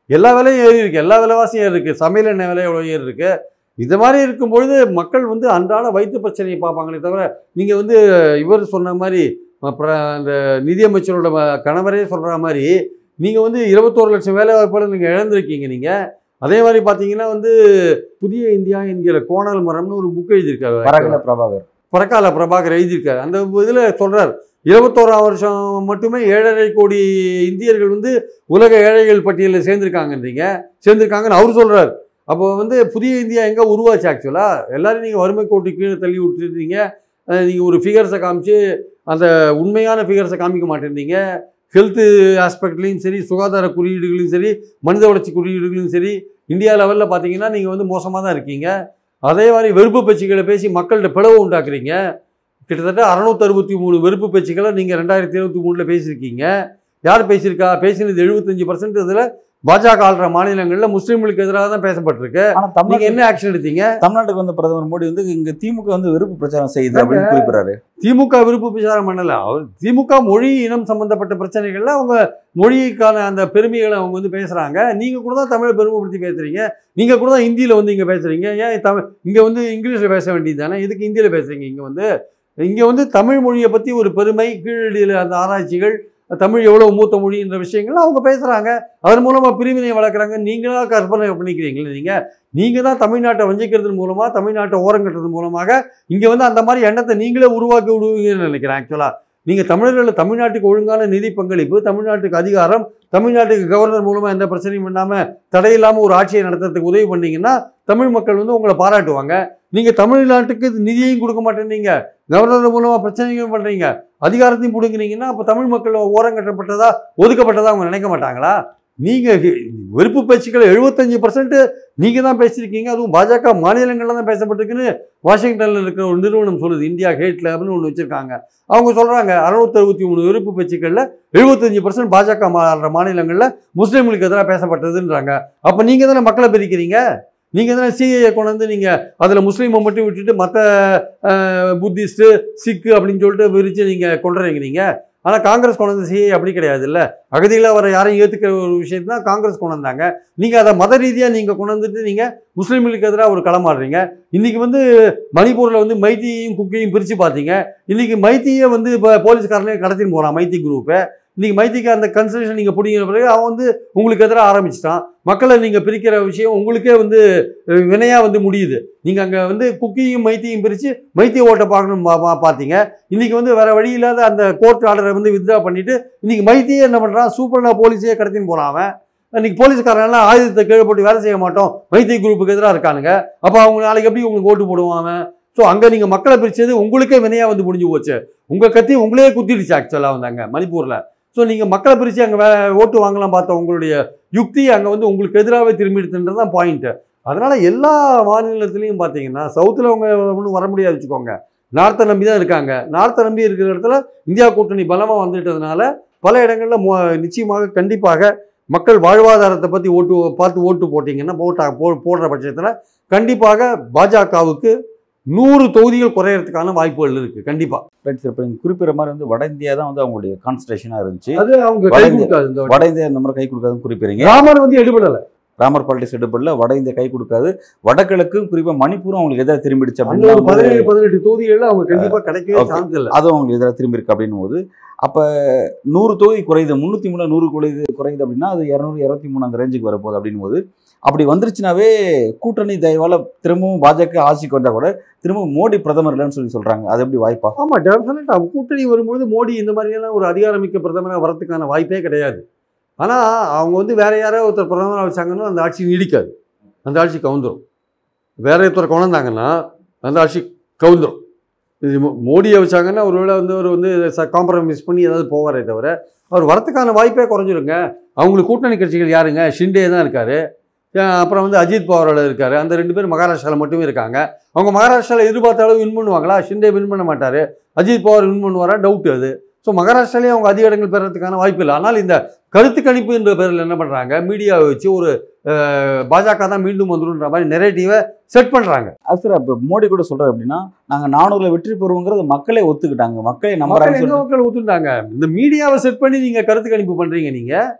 எல்லா விலையும் ஏறி இருக்கு எல்லா விலைவாசியும் ஏறி இருக்கு சமையல் எண்ணெய் விலை எவ்வளோ ஏறி இருக்கு இது மாதிரி இருக்கும்பொழுது மக்கள் வந்து அன்றாட வயிற்று பிரச்சனையை பார்ப்பாங்களே தவிர நீங்கள் வந்து இவர் சொன்ன மாதிரி அப்புறம் அந்த நிதியமைச்சரோட ம- கணவரே சொல்கிற மாதிரி நீங்கள் வந்து இருபத்தோரு லட்சம் வேலை வாய்ப்புகளை நீங்கள் இழந்திருக்கீங்க நீங்கள் அதே மாதிரி பார்த்தீங்கன்னா வந்து புதிய இந்தியா என்கிற கோணல் மரம்னு ஒரு புக் எழுதியிருக்காரு பரகல பிரபாகர் பரக்கால பிரபாகர் எழுதியிருக்காரு அந்த இதில் சொல்றார் இருபத்தோராம் வருஷம் மட்டுமே ஏழரை கோடி இந்தியர்கள் வந்து உலக ஏழைகள் பட்டியலில் சேர்ந்திருக்காங்கன்றீங்க சேர்ந்திருக்காங்கன்னு அவர் சொல்றார் அப்போ வந்து புதிய இந்தியா எங்கே உருவாச்சு ஆக்சுவலாக எல்லாரும் நீங்கள் வறுமை கோட்டு கீழே தள்ளி விட்டுருந்தீங்க நீங்கள் ஒரு ஃபிகர்ஸை காமிச்சு அந்த உண்மையான ஃபிகர்ஸை காமிக்க மாட்டேன்றீங்க ஹெல்த்து ஆஸ்பெக்ட்லேயும் சரி சுகாதார குறியீடுகளையும் சரி மனித வளர்ச்சி குறியீடுகளையும் சரி இந்தியா லெவலில் பார்த்தீங்கன்னா நீங்கள் வந்து மோசமாக தான் இருக்கீங்க அதே மாதிரி வெறுப்பு பேச்சுக்களை பேசி மக்கள்கிட்ட பிளவு உண்டாக்குறீங்க கிட்டத்தட்ட அறுநூத்தி அறுபத்தி மூணு வெறுப்பு பேச்சுக்களை நீங்கள் ரெண்டாயிரத்தி இருபத்தி மூணில் பேசியிருக்கீங்க யார் பேசியிருக்கா பேசினது எழுபத்தஞ்சு பர்சன்ட் இதில் பாஜக ஆள்ற மாநிலங்களில் முஸ்லீம்களுக்கு எதிராக தான் பேசப்பட்டிருக்கு ஆனா நீங்க தமிழ்நாடு என்ன ஆக்ஷன் எடுத்தீங்க தமிழ்நாட்டுக்கு வந்த பிரதமர் மோடி வந்து இங்க திமுக வந்து வெறுப்பு பிரச்சாரம் செய்யுது அப்படின்னு குறிப்பிடுறாரு திமுக விருப்ப பிரச்சாரம் பண்ணல அவர் திமுக மொழி இனம் சம்பந்தப்பட்ட பிரச்சனைகள்ல அவங்க மொழிக்கான அந்த பெருமைகளை அவங்க வந்து பேசுறாங்க நீங்க கூட தான் தமிழை பெருமைப்படுத்தி பேசுறீங்க நீங்க கூட தான் ஹிந்தியில வந்து இங்க பேசுறீங்க ஏன் தமிழ் இங்க வந்து இங்கிலீஷ்ல பேச வேண்டியது தானே எதுக்கு ஹிந்தியில பேசுறீங்க இங்க வந்து இங்க வந்து தமிழ் மொழியை பத்தி ஒரு பெருமை கீழடியில் அந்த ஆராய்ச்சிகள் தமிழ் எவ்வளவு மூத்த மொழின்ற விஷயங்கள் அவங்க பேசுறாங்க அதன் மூலமா பிரிவினை வளர்க்குறாங்க நீங்களா கற்பனை பண்ணிக்கிறீங்களே நீங்க நீங்க தான் தமிழ்நாட்டை வஞ்சிக்கிறது மூலமா தமிழ்நாட்டை ஓரங்கட்டுறது மூலமாக இங்க வந்து அந்த மாதிரி எண்ணத்தை நீங்களே உருவாக்கி விடுவீங்கன்னு நினைக்கிறேன் ஆக்சுவலா நீங்க தமிழர்கள் தமிழ்நாட்டுக்கு ஒழுங்கான நிதி பங்களிப்பு தமிழ்நாட்டுக்கு அதிகாரம் தமிழ்நாட்டுக்கு கவர்னர் மூலமா எந்த பிரச்சனையும் பண்ணாம தடையில்லாம ஒரு ஆட்சியை நடத்துறதுக்கு உதவி பண்ணீங்கன்னா தமிழ் மக்கள் வந்து உங்களை பாராட்டுவாங்க நீங்க தமிழ்நாட்டுக்கு நிதியையும் கொடுக்க மாட்டேன்னீங்க கவர்னர் மூலமா பிரச்சனையும் பண்றீங்க அதிகாரத்தையும் பிடுங்குனீங்கன்னா அப்ப தமிழ் மக்கள் ஓரங்கட்டப்பட்டதா ஒதுக்கப்பட்டதா அவங்க நினைக்க மாட்டாங்களா நீங்க ஹி- வெறுப்பு பேச்சுக்கள் எழுபத்தஞ்சு பர்சன்ட் நீங்க தான் பேசியிருக்கீங்க அதுவும் பாஜக மாநிலங்கள்ல தான் பேசப்பட்டிருக்குன்னு வாஷிங்டன்ல இருக்கிற ஒரு நிறுவனம் சொல்லுது இந்தியா ஹேட் லேப்னு ஒன்று வச்சிருக்காங்க அவங்க சொல்றாங்க அறுநூத்தி அறுபத்தி மூணு வெறுப்பு பேச்சுக்கள்ல எழுபத்தஞ்சு பர்சன்ட் பாஜக மாநில மாநிலங்கள்ல முஸ்லீம்களுக்கு எதிராக பேசப்பட்டதுன்றாங்க அப்ப நீங்க தானே மக்களை பிரிக்கிறீங்க நீங்க தானே சிஏஏ கொண்டு வந்து நீங்க அதுல முஸ்லீமை மட்டும் விட்டுட்டு மற்ற புத்திஸ்ட் சிக்கு அப்படின்னு சொல்லிட்டு விரிச்சு நீங்க கொண்டுறீங்க நீங்க ஆனா காங்கிரஸ் கொண்டு வந்த சிஏ அப்படி கிடையாது இல்ல அகதிகளா வர யாரையும் ஏத்துக்கிற ஒரு விஷயத்தை தான் காங்கிரஸ் கொண்டு வந்தாங்க நீங்க அதை மத ரீதியா நீங்க கொண்டு வந்துட்டு நீங்க முஸ்லீம்களுக்கு எதிராக ஒரு களமாடுறீங்க இன்னைக்கு வந்து மணிப்பூர்ல வந்து மைத்தியையும் குக்கையும் பிரிச்சு பார்த்தீங்க இன்னைக்கு மைத்தியை வந்து இப்போ போலீஸ்காரனே கடத்தின்னு போறான் மைத்தி குரூப்பை இன்னைக்கு மைத்திக்கு அந்த கன்சல்டேஷன் நீங்க பிடிங்கிற பிறகு அவன் வந்து உங்களுக்கு எதிராக ஆரம்பிச்சிட்டான் மக்களை நீங்க பிரிக்கிற விஷயம் உங்களுக்கே வந்து அஹ், வினையா வந்து முடியுது நீங்க அங்க வந்து குக்கியும் மைத்தியும் பிரிச்சு மைத்தி ஓட்டை பார்க்கணும் பா- பா- பார்த்தீங்க இன்னைக்கு வந்து வேற வழி இல்லாத அந்த கோர்ட் ஆர்டரை வந்து வித்ட்ரா பண்ணிட்டு இன்னைக்கு மைத்தியே என்ன பண்றான் சூப்பர்னா போலீஸே கடத்தின்னு போறான் அவன் இன்னைக்கு போலீஸ்காரன் ஆயுதத்தை கீழே போட்டு வேலை செய்ய மாட்டோம் மைத்தி குரூப்புக்கு எதிராக இருக்கானுங்க அப்போ அவங்க நாளைக்கு எப்படி உங்களுக்கு ஓட்டு போடுவான் அவன் ஸோ அங்கே நீங்கள் மக்களை பிரிச்சது உங்களுக்கே வினையாக வந்து முடிஞ்சு போச்சு உங்கள் கத்தி உங்களே குத்திடுச்சு ஆக்சுவலாக வந்தாங்க மணிப்பூரில் ஸோ நீங்கள் மக்களை பிரித்து அங்கே வே ஓட்டு வாங்கலாம் பார்த்த உங்களுடைய யுக்தி அங்கே வந்து உங்களுக்கு எதிராகவே திரும்பிடுதுன்றது தான் பாயிண்ட்டு அதனால் எல்லா மாநிலத்திலையும் பார்த்தீங்கன்னா சவுத்தில் அவங்க ஒன்றும் வர முடியாது வச்சுக்கோங்க நார்த்தை நம்பி தான் இருக்காங்க நார்த்தை நம்பி இருக்கிற இடத்துல இந்தியா கூட்டணி பலமாக வந்துட்டதுனால பல இடங்களில் மோ நிச்சயமாக கண்டிப்பாக மக்கள் வாழ்வாதாரத்தை பற்றி ஓட்டு பார்த்து ஓட்டு போட்டிங்கன்னா போட்டா போ போடுற பட்சத்தில் கண்டிப்பாக பாஜகவுக்கு நூறு தொகுதிகள் குறையறதுக்கான வாய்ப்புகள் இருக்குது கண்டிப்பாக ரைட் சார் இப்போ நீங்கள் குறிப்பிட்ட மாதிரி வந்து வட இந்தியா தான் வந்து அவங்களுடைய கான்சன்ட்ரேஷனாக இருந்துச்சு அது அவங்க கை கை கொடுக்காது கொடுக்காது இந்த வட இந்தியா இந்த மாதிரி கை கொடுக்காதுன்னு குறிப்பிடுறீங்க ராமர் வந்து எடுபடலை ராமர் பாலிட்டிக்ஸ் எடுப்படல வட இந்தியா கை கொடுக்காது வடகிழக்கும் குறிப்பா மணிப்பூரும் அவங்களுக்கு எதிராக திரும்பிடுச்சு அந்த ஒரு அப்படின்னு பதினேழு பதினெட்டு தொகுதிகளில் அவங்க கண்டிப்பாக கிடைக்கவே Okay. சான்ஸ் இல்லை அதுவும் அவங்களுக்கு எதிராக திரும்பி இருக்கு அப்படின்னும் போது அப்ப நூறு தொகுதி குறையுது முந்நூற்றி மூணு நூறு குறையுது குறையுது அப்படின்னா அது இரநூறு இருபத்தி மூணு அந்த ரேஞ்சுக்கு வரப்போகுது அப்படின்னும் போது அப்படி வந்துருச்சுனாவே கூட்டணி தயவால திரும்பவும் பாஜக ஆட்சிக்கு வந்தா கூட திரும்பவும் மோடி பிரதமர் இல்லைன்னு சொல்லி சொல்றாங்க அது எப்படி வாய்ப்பா ஆமாம் டெஃபினட் அவங்க கூட்டணி வரும்போது மோடி இந்த மாதிரியெல்லாம் ஒரு அதிகாரமிக்க பிரதமராக வரதுக்கான வாய்ப்பே கிடையாது ஆனால் அவங்க வந்து வேற யாரோ ஒருத்தர் பிரதமராக வச்சாங்கன்னா அந்த ஆட்சி நீடிக்காது அந்த ஆட்சி கவுந்துரும் வேற ஒருத்தர் கொண்டு வந்தாங்கன்னா அந்த ஆட்சி கவுந்துரும் இது மோ- மோடியை வச்சாங்கன்னா ஒருவேளை வந்து அவர் வந்து காம்ப்ரமைஸ் பண்ணி ஏதாவது போவாரே தவிர அவர் வரத்துக்கான வாய்ப்பே குறைஞ்சிருங்க அவங்களுக்கு கூட்டணி கட்சிகள் யாருங்க ஷிண்டே தான் இருக்காரு அஹ் அப்புறம் வந்து அஜித் பவாரோட இருக்காரு அந்த ரெண்டு பேர் மகாராஷ்டிராவில் மட்டுமே இருக்காங்க அவங்க மகாராஷ்டிராவில் எதிர்பார்த்த அளவு வின் பண்ணுவாங்களா ஷிண்டே வின் பண்ண மாட்டார் அஜித் பவார் வின் பண்ணுவாரா டவுட் அது ஸோ மகாராஷ்டிராலேயே அவங்க அதிக இடங்கள் பெறதுக்கான வாய்ப்பு இல்லை ஆனால் இந்த கருத்து கணிப்பு என்ற பேரில் என்ன பண்ணுறாங்க மீடியாவை வச்சு ஒரு அஹ், பாஜக தான் மீண்டும் வந்துருன்ற மாதிரி நெரேட்டிவை செட் பண்ணுறாங்க சார் இப்போ மோடி கூட சொல்றாரு அப்படின்னா நாங்க நானூறுல வெற்றி பெறுவோங்கிறது மக்களே ஒத்துக்கிட்டாங்க மக்களே மக்கள் நம்புறாங்கன்னு எங்க சொல்லிட்டு மக்கள் ஒத்துட்டாங்க இந்த மீடியாவை செட் பண்ணி நீங்கள் கருத்து கணிப்பு பண்ணுறீங்க நீங்கள்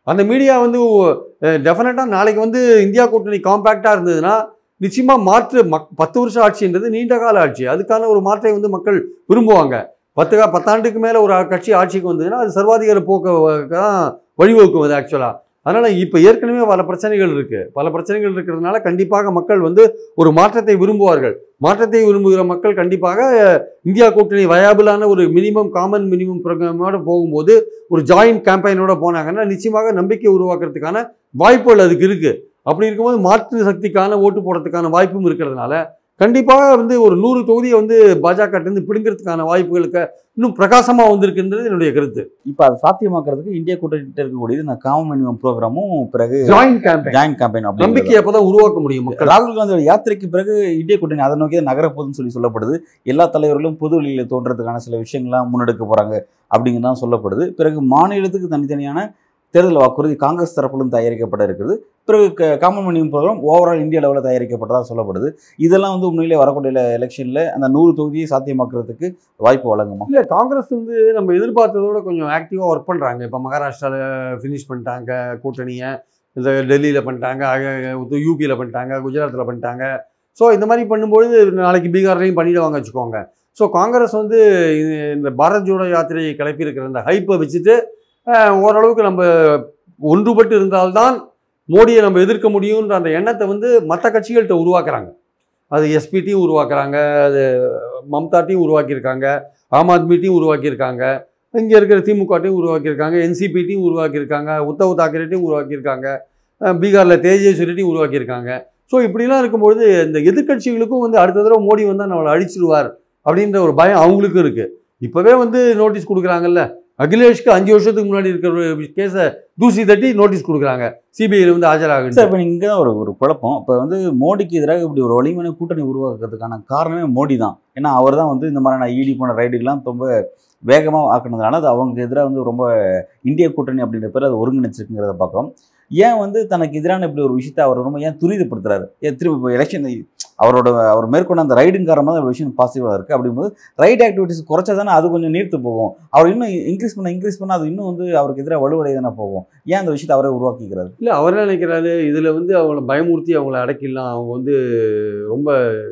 அந்த மீடியா வந்து டெஃபினட்டாக நாளைக்கு வந்து இந்தியா கூட்டணி காம்பேக்டாக இருந்ததுன்னா நிச்சயமாக மாற்று மக் பத்து வருஷம் ஆட்சின்றது நீண்ட கால ஆட்சி அதுக்கான ஒரு மாற்றை வந்து மக்கள் விரும்புவாங்க பத்து கா பத்தாண்டுக்கு மேலே ஒரு கட்சி ஆட்சிக்கு வந்ததுன்னா அது சர்வாதிகார போக்க தான் வழிவகுக்கும் அது ஆக்சுவலாக அதனால் இப்போ ஏற்கனவே பல பிரச்சனைகள் இருக்குது பல பிரச்சனைகள் இருக்கிறதுனால கண்டிப்பாக மக்கள் வந்து ஒரு மாற்றத்தை விரும்புவார்கள் மாற்றத்தை விரும்புகிற மக்கள் கண்டிப்பாக அஹ், இந்தியா கூட்டணி வயாபிளான ஒரு மினிமம் காமன் மினிமம் ப்ரோக்ராமோட போகும்போது ஒரு ஜாயிண்ட் கேம்பெயினோட போனாங்கன்னா நிச்சயமாக நம்பிக்கை உருவாக்குறதுக்கான வாய்ப்புகள் அதுக்கு இருக்குது அப்படி இருக்கும்போது மாற்று சக்திக்கான ஓட்டு போடுறதுக்கான வாய்ப்பும் இருக்கிறதுனால கண்டிப்பாக வந்து ஒரு நூறு தொகுதியை வந்து பாஜகட்டிருந்து பிடுங்கிறதுக்கான வாய்ப்புகளுக்கு இன்னும் பிரகாசமாக வந்திருக்குன்றது என்னுடைய கருத்து இப்போ அதை சாத்தியமாக்குறதுக்கு இந்திய கூட்டணிகிட்ட இருக்கக்கூடியது இந்த காமன் மினிமம் ப்ரோக்ராமும் பிறகு ஜாயிண்ட் கேம்பெயின் ஜாயின்ட் கேம்பெயின் அப்படி நம்பிக்கையை அப்பதான் உருவாக்க முடியும் மக்கள் ராகுல் காந்தியோட யாத்திரைக்கு பிறகு இந்திய கூட்டணி அதை நோக்கி தான் நகரப்போகுதுன்னு சொல்லி சொல்லப்படுது எல்லா தலைவர்களும் பொது வெளியில் தோன்றதுக்கான சில விஷயங்கள்லாம் முன்னெடுக்க போறாங்க அப்படிங்கிறது தான் சொல்லப்படுது பிறகு மாநிலத்துக்கு தனித்தனியான தேர்தல் வாக்குறுதி காங்கிரஸ் தரப்பிலும் தயாரிக்கப்பட இருக்குது பிறகு க- காமன் மினிமம் ப்ரோக்ராம் ஓவரால் இந்திய அளவில் தயாரிக்கப்பட்டதாக சொல்லப்படுது இதெல்லாம் வந்து உண்மையிலே வரக்கூடிய எலெக்ஷனில் அந்த நூறு தொகுதியை சாத்தியமாக்குறதுக்கு வாய்ப்பு வழங்குமா இல்லை காங்கிரஸ் வந்து நம்ம எதிர்பார்த்ததோட கொஞ்சம் ஆக்டிவாக ஒர்க் பண்ணுறாங்க இப்போ மகாராஷ்டிராவில் ஃபினிஷ் பண்ணிட்டாங்க கூட்டணியை இந்த டெல்லியில் பண்ணிட்டாங்க யூபியில் பண்ணிட்டாங்க குஜராத்தில் பண்ணிட்டாங்க ஸோ இந்த மாதிரி பண்ணும்போது நாளைக்கு பீகார்லையும் பண்ணிடுவாங்க வச்சுக்கோங்க ஸோ காங்கிரஸ் வந்து இது- இந்த பாரத் ஜோடோ யாத்திரையை கிளப்பியிருக்கிற இந்த ஹைப்பை வச்சுட்டு அஹ், ஓரளவுக்கு நம்ம ஒன்றுபட்டு இருந்தால்தான் மோடியை நம்ம எதிர்க்க முடியுன்ற அந்த எண்ணத்தை வந்து மற்ற கட்சிகள்கிட்ட உருவாக்குறாங்க அது எஸ்பிடியும் உருவாக்குறாங்க அது மம்தாட்டையும் உருவாக்கியிருக்காங்க ஆம் ஆத்மி டீம் உருவாக்கியிருக்காங்க இங்கே இருக்கிற திமுகட்டையும் உருவாக்கியிருக்காங்க என்சிபிட்டையும் உருவாக்கியிருக்காங்க உத்தவ் தாக்கரேட்டையும் உருவாக்கியிருக்காங்க அஹ் பீகாரில் தேஜேஸ்வரிட்டையும் உருவாக்கியிருக்காங்க ஸோ இப்படிலாம் இருக்கும்பொழுது இந்த எதிர்க்கட்சிகளுக்கும் வந்து அடுத்த தடவை மோடி வந்தால் நம்மளை அழிச்சிடுவார் அப்படின்ற ஒரு பயம் அவங்களுக்கும் இருக்குது இப்போவே வந்து நோட்டீஸ் கொடுக்குறாங்கல்ல அகிலேஷ்க்கு அஞ்சு வருஷத்துக்கு முன்னாடி இருக்கிற ஒரு கேஸை தூசி தட்டி நோட்டீஸ் கொடுக்குறாங்க சிபிஐயில் வந்து சார் ஆஜராகுன்னு இப்போ இங்கே தான் ஒரு ஒரு குழப்பம் இப்போ வந்து மோடிக்கு எதிராக இப்படி ஒரு வலிமையான கூட்டணி உருவாக்குறதுக்கான காரணமே மோடி தான் ஏன்னா அவர் தான் வந்து இந்த மாதிரியான ஈடி போன ரைடுக்கெல்லாம் ரொம்ப வேகமாக ஆக்குனதுனால அது அவங்க எதிராக வந்து ரொம்ப இந்திய கூட்டணி அப்படின்ற பேர் அது ஒருங்கிணைச்சிருக்குங்கிறத பார்க்குறோம் ஏன் வந்து தனக்கு எதிரான இப்படி ஒரு விஷயத்தை அவர் ரொம்ப ஏன் துரிதப்படுத்துறாரு ஏன் திரும்ப இப்போ எலெக்ஷன் அவரோட அவர் மேற்கொண்ட அந்த ரைடுங்க காரணமாக ஒரு விஷயம் பாசிட்டிவாக இருக்குது அப்படிங்கும்போது ரைட் ஆக்டிவிட்டிஸ் குறைச்சா தானே அது கொஞ்சம் நீர்த்து போகும் அவர் இன்னும் இன்க்ரீஸ் பண்ண இன்க்ரீஸ் பண்ண அது இன்னும் வந்து அவருக்கு எதிராக வலுவடைய தானே போகும் ஏன் அந்த விஷயத்தை அவரே உருவாக்கிக்கிறாரு இல்லை அவர் என்ன நினைக்கிறாரு இதில் வந்து அவங்கள பயமுறுத்தி அவங்கள அடக்கிடலாம் அவங்க வந்து ரொம்ப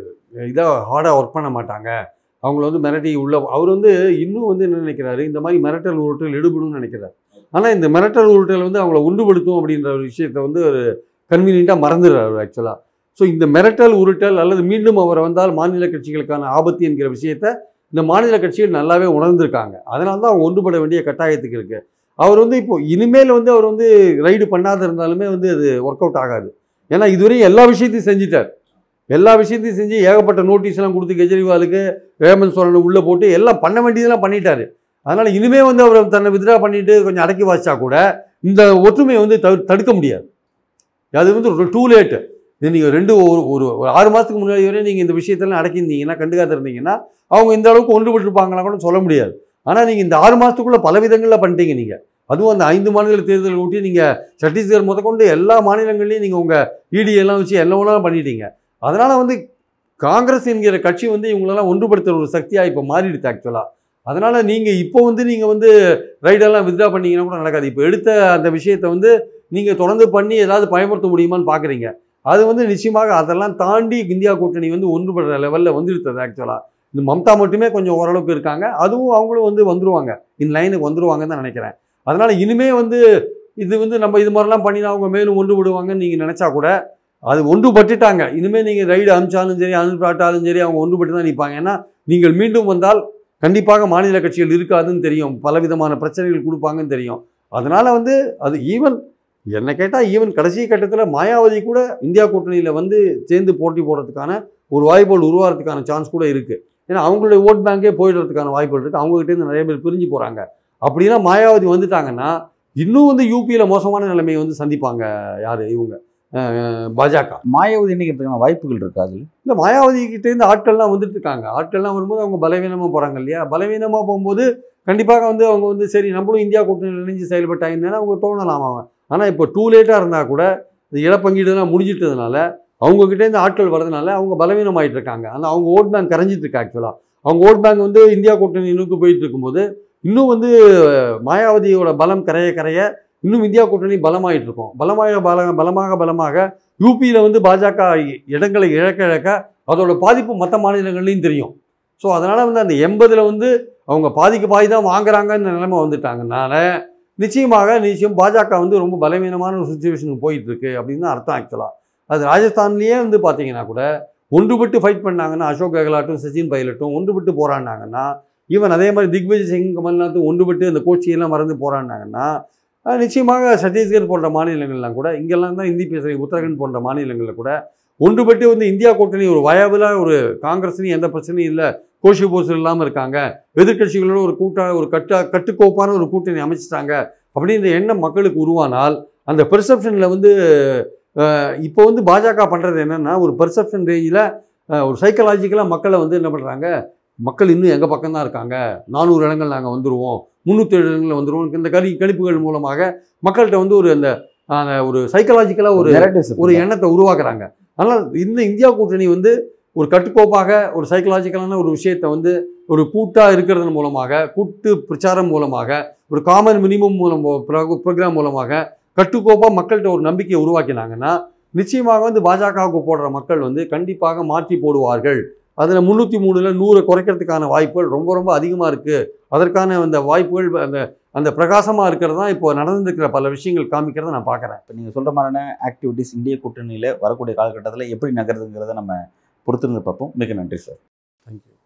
இதாக ஹார்டாக ஒர்க் பண்ண மாட்டாங்க அவங்கள வந்து மிரட்டி உள்ள அவர் வந்து இன்னும் வந்து என்ன நினைக்கிறாரு இந்த மாதிரி மிரட்டல் உருட்டல் ஈடுபடும்னு நினைக்கிறார் ஆனால் இந்த மிரட்டல் உருட்டல் வந்து அவங்கள உண்டுபடுத்தும் அப்படின்ற ஒரு விஷயத்தை வந்து ஒரு கன்வீனியண்ட்டாக மறந்துடுறாரு ஆக்சுவலாக ஸோ இந்த மிரட்டல் உருட்டல் அல்லது மீண்டும் அவர் வந்தால் மாநில கட்சிகளுக்கான ஆபத்து என்கிற விஷயத்தை இந்த மாநில கட்சிகள் நல்லாவே உணர்ந்திருக்காங்க அதனால தான் அவங்க ஒன்றுபட வேண்டிய கட்டாயத்துக்கு இருக்கு அவர் வந்து இப்போ இனிமேல் வந்து அவர் வந்து ரைடு பண்ணாத இருந்தாலுமே வந்து அது ஒர்க் அவுட் ஆகாது ஏன்னா இதுவரையும் எல்லா விஷயத்தையும் செஞ்சிட்டார் எல்லா விஷயத்தையும் செஞ்சு ஏகப்பட்ட நோட்டீஸ் எல்லாம் கொடுத்து கெஜ்ரிவாலுக்கு ரேமந்த் சோரனை உள்ளே போட்டு எல்லாம் பண்ண வேண்டியதெல்லாம் பண்ணிட்டாரு அதனால இனிமே வந்து அவர் தன்னை வித்ரா பண்ணிட்டு கொஞ்சம் அடக்கி வாசிச்சா கூட இந்த ஒற்றுமையை வந்து தடு- தடுக்க முடியாது அது வந்து டூ லேட்டு இது நீங்கள் ரெண்டு ஒரு ஒரு ஒரு ஆறு மாதத்துக்கு முன்னாடி வரை நீங்கள் இந்த விஷயத்தெல்லாம் அடக்கியிருந்தீங்கன்னா கண்டுக்காத இருந்தீங்கன்னா அவங்க இந்த அளவுக்கு ஒன்றுபட்டிருப்பாங்களா கூட சொல்ல முடியாது ஆனால் நீங்கள் இந்த ஆறு மாதத்துக்குள்ளே பல விதங்களில் பண்ணிட்டீங்க நீங்கள் அதுவும் அந்த ஐந்து மாநில தேர்தல் ஒட்டி நீங்கள் சத்தீஸ்கர் முதற்கொண்டு எல்லா மாநிலங்கள்லையும் நீங்கள் உங்கள் இடி எல்லாம் வச்சு எல்லாம் ஒன்றா பண்ணிட்டீங்க அதனால் வந்து காங்கிரஸ் என்கிற கட்சி வந்து இவங்களெல்லாம் ஒன்றுபடுத்துகிற ஒரு சக்தியாக இப்போ மாறிடுது ஆக்சுவலாக அதனால் நீங்கள் இப்போ வந்து நீங்கள் வந்து ரைடெல்லாம் வித்ரா பண்ணீங்கன்னா கூட நடக்காது இப்போ எடுத்த அந்த விஷயத்தை வந்து நீங்கள் தொடர்ந்து பண்ணி ஏதாவது பயன்படுத்த முடியுமான்னு பார்க்குறீங்க அது வந்து நிச்சயமாக அதெல்லாம் தாண்டி இந்தியா கூட்டணி வந்து ஒன்றுபடுற லெவலில் வந்துருத்தது ஆக்சுவலாக இந்த மம்தா மட்டுமே கொஞ்சம் ஓரளவுக்கு இருக்காங்க அதுவும் அவங்களும் வந்து வந்துருவாங்க இந்த லைனுக்கு வந்துருவாங்கன்னு தான் நினைக்கிறேன் அதனால் இனிமே வந்து இது வந்து நம்ம இது மாதிரிலாம் பண்ணி அவங்க மேலும் ஒன்றுபடுவாங்கன்னு நீங்கள் நினச்சா கூட அது ஒன்றுபட்டுட்டாங்க இனிமேல் நீங்கள் ரைடு அமிச்சாலும் சரி அனுப்பாட்டாலும் சரி அவங்க ஒன்றுபட்டு தான் நிற்பாங்க ஏன்னா நீங்கள் மீண்டும் வந்தால் கண்டிப்பாக மாநில கட்சிகள் இருக்காதுன்னு தெரியும் பலவிதமான பிரச்சனைகள் கொடுப்பாங்கன்னு தெரியும் அதனால் வந்து அது ஈவன் என்னை கேட்டால் ஈவன் கடைசி கட்டத்தில் மாயாவதி கூட இந்தியா கூட்டணியில் வந்து சேர்ந்து போட்டி போடுறதுக்கான ஒரு வாய்ப்புகள் உருவாகிறதுக்கான சான்ஸ் கூட இருக்குது ஏன்னா அவங்களுடைய ஓட் பேங்கே போயிடுறதுக்கான வாய்ப்புகள் இருக்குது அவங்ககிட்டேருந்து நிறைய பேர் பிரிஞ்சு போகிறாங்க அப்படிலாம் மாயாவதி வந்துட்டாங்கன்னா இன்னும் வந்து யூபியில் மோசமான நிலைமையை வந்து சந்திப்பாங்க யார் இவங்க அஹ், பாஜக மாயாவதி இணைக்கிறதுக்கான வாய்ப்புகள் இருக்கா அதில் இல்லை மாயாவதி கிட்டேருந்து ஆட்கள்லாம் வந்துட்டு இருக்காங்க ஆட்கள்லாம் வரும்போது அவங்க பலவீனமாக போகிறாங்க இல்லையா பலவீனமாக போகும்போது கண்டிப்பாக வந்து அவங்க வந்து சரி நம்மளும் இந்தியா கூட்டணியில் இணைஞ்சு செயல்பட்டாங்கன்னா அவங்க தோணலாம் அவன் ஆனால் இப்போ டூ லேட்டாக இருந்தால் கூட இந்த இழப்பங்கீடுலாம் முடிஞ்சிட்டதுனால அவங்க கிட்டேருந்து ஆட்கள் வரதுனால அவங்க பலவீனமாயிட்டு இருக்காங்க அந்த அவங்க ஓட் பேங்க் கரைஞ்சிட்டு இருக்கு ஆக்சுவலாக அவங்க ஓட் பேங்க் வந்து இந்தியா கூட்டணி நோக்கி போயிட்டு இருக்கும்போது இன்னும் வந்து அஹ், மாயாவதியோட பலம் கரைய கரைய இன்னும் இந்தியா கூட்டணி பலமாயிட்டு இருக்கும் பலமாக பல பலமாக பலமாக யூபியில் வந்து பாஜக இடங்களை இழக்க இழக்க அதோட பாதிப்பு மற்ற மாநிலங்கள்லையும் தெரியும் ஸோ அதனால் வந்து அந்த எண்பதில் வந்து அவங்க பாதிக்கு பாதி தான் வாங்குறாங்கன்னு நிலைமை வந்துட்டாங்கனால நிச்சயமாக நிச்சயம் பாஜக வந்து ரொம்ப பலவீனமான ஒரு சுச்சுவேஷனுக்கு போயிட்டு இருக்கு அப்படின்னு தான் அர்த்தம் ஆக்சுவலாக அது ராஜஸ்தான்லேயே வந்து பார்த்தீங்கன்னா கூட ஒன்றுபட்டு ஃபைட் பண்ணாங்கன்னா அசோக் கெஹ்லாட்டும் சச்சின் பைலட்டும் ஒன்றுபட்டு போராடினாங்கன்னா ஈவன் அதே மாதிரி திக்விஜய் சிங் கமல்நாத்தும் ஒன்றுபட்டு அந்த கோச்சியெல்லாம் மறந்து போராடினாங்கன்னா அஹ் நிச்சயமாக சத்தீஸ்கர் போன்ற மாநிலங்கள்லாம் கூட இங்கெல்லாம் தான் இந்தி பேசுகிற உத்தரகண்ட் போன்ற மாநிலங்களில் கூட ஒன்றுபட்டு வந்து இந்தியா கூட்டணி ஒரு வயபிளாக ஒரு காங்கிரஸ்லையும் எந்த பிரச்சனையும் இல்லை கோஷி போசல் இல்லாமல் இருக்காங்க எதிர்க்கட்சிகளோட ஒரு கூட்ட ஒரு கட்ட கட்டுக்கோப்பான ஒரு கூட்டணி அமைச்சிட்டாங்க அப்படின்ற எண்ணம் மக்களுக்கு உருவானால் அந்த பெர்செப்ஷனில் வந்து அஹ், இப்போ வந்து பாஜக பண்ணுறது என்னென்னா ஒரு பெர்செப்ஷன் ரேஞ்சில் ஒரு சைக்கலாஜிக்கலாக மக்களை வந்து என்ன பண்ணுறாங்க மக்கள் இன்னும் எங்கள் பக்கம் தான் இருக்காங்க நானூறு இடங்கள் நாங்கள் வந்துடுவோம் முந்நூற்றேழு இடங்களில் வந்துடுவோம் இந்த கறி கணிப்புகள் மூலமாக மக்கள்கிட்ட வந்து ஒரு அந்த அந்த ஒரு சைக்கலாஜிக்கலாக ஒரு narratives ஒரு இருக்கு. எண்ணத்தை உருவாக்குறாங்க அதனால் இந்த இந்தியா கூட்டணி வந்து ஒரு கட்டுக்கோப்பாக ஒரு சைக்கலாஜிக்கலான ஒரு விஷயத்தை வந்து ஒரு கூட்டாக இருக்கிறதன் மூலமாக கூட்டு பிரச்சாரம் மூலமாக ஒரு காமன் மினிமம் மூலம் ப்ரோக்ராம் மூலமாக கட்டுக்கோப்பாக மக்கள்கிட்ட ஒரு நம்பிக்கையை உருவாக்கினாங்கன்னா நிச்சயமாக வந்து பாஜகவுக்கு போடுற மக்கள் வந்து கண்டிப்பாக மாற்றி போடுவார்கள் அதில் முந்நூற்றி மூணில் நூறை குறைக்கிறதுக்கான வாய்ப்புகள் ரொம்ப ரொம்ப அதிகமாக இருக்குது அதற்கான அந்த வாய்ப்புகள் அந்த அந்த பிரகாசமாக இருக்கிறது தான் இப்போ நடந்துருக்கிற பல விஷயங்கள் காமிக்கிறத நான் பார்க்குறேன் இப்போ நீங்கள் சொல்கிற மாதிரியான ஆக்டிவிட்டிஸ் இந்திய கூட்டணியில் வரக்கூடிய காலகட்டத்தில் எப்படி நகருதுங்கிறத நம்ம பொறுத்திருந்து பார்ப்போம் மிக நன்றி சார் தேங்க்யூ